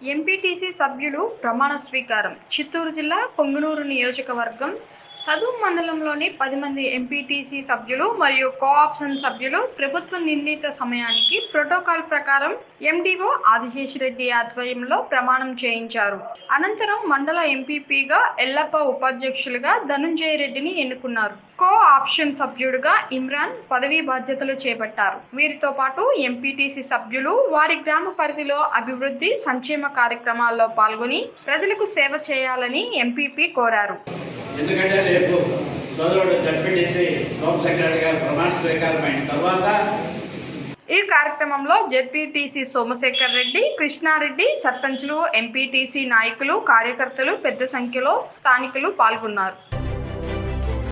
MPTC సభ్యులు ప్రమాణ స్వీకారం చిత్తూరు జిల్లా పొంగనూరు నియోజకవర్గం సదుం మండలంలోని పది మంది ఎంపీటీసీ సభ్యులు మరియు కోఆప్షన్ సభ్యులు ప్రభుత్వ నిర్ణీత సమయానికి ప్రోటోకాల్ ప్రకారం ఎండీఓ ఆదిశేషిరెడ్డి ఆధ్వర్యంలో ప్రమాణం చేయించారు అనంతరం మండల ఎంపీపీగా ఎల్లప్ప ఉపాధ్యక్షులుగా ధనుంజయ రెడ్డిని ఎన్నుకున్నారు కో ఆప్షన్ సభ్యుడిగా ఇమ్రాన్ పదవీ బాధ్యతలు చేపట్టారు వీరితో పాటు ఎంపీటీసీ సభ్యులు వారి గ్రామ పరిధిలో అభివృద్ధి సంక్షేమ కార్యక్రమాల్లో పాల్గొని ప్రజలకు సేవ చేయాలని ఎంపీపీ కోరారు ఎందుకంటే రేపు సోదరుడు జడ్పీటీసీ హోమ్ సెక్రటరీ గారు ప్రమాణ స్వీకారం అయిన తర్వాత ఈ కార్యక్రమంలో జెడ్పీటీసీ సోమశేఖర్ రెడ్డి కృష్ణారెడ్డి సర్పంచ్లు ఎంపీటీసీ నాయకులు కార్యకర్తలు పెద్ద సంఖ్యలో స్థానికులు పాల్గొన్నారు